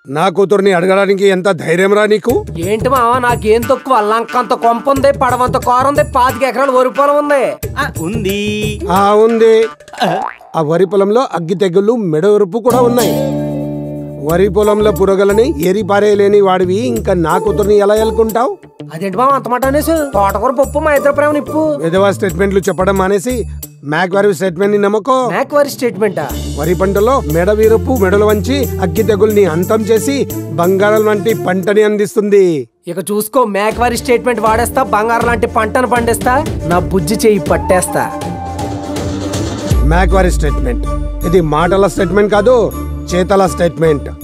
నా కూతుర్ని అడగడానికి ఎంత ధైర్యంరా నీకు ఏంటి మావా నాకేం తక్కువ లంకంత కొంప ఉంది పడవంత కూర ఉంది పాతిక ఎకరాలు వరి పొలం ఉంది ఆ, ఉంది ఆ ఉంది ఆ వరి పొలంలో అగ్గి తెగుళ్ళు మెడవరుపు కూడా ఉన్నాయి వరి పొలంలో పురగలని ఏరి పారేయలేని వాడివి ఇంకా నా కూతుర్ని ఎలా ఎలుకుంటావు అదేంటి మామ అంత మాట అనేసి తోటకూర పప్పు మా ఇద్దరు ప్రేమ నిప్పు విధవా స్టేట్మెంట్లు చెప్పడం మానేసి మ్యాక్ వారి స్టేట్మెంట్ ని నమ్మకో మ్యాక్ వరి స్టేట్మెంటా వరి పంటలో మెడ వీరపు మెడలు వంచి అగ్గి తెగుల్ని అంతం చేసి బంగారం వంటి పంటని అందిస్తుంది ఇక చూసుకో మ్యాక్ వరి స్టేట్మెంట్ వాడేస్తా బంగారం లాంటి పంటను పండిస్తా నా బుజ్జి చెయ్యి పట్టేస్తా మ్యాక్ వారి స్టేట్మెంట్ ఇది మాటల స్టేట్మెంట్ కాదు చేతల స్టేట్మెంట్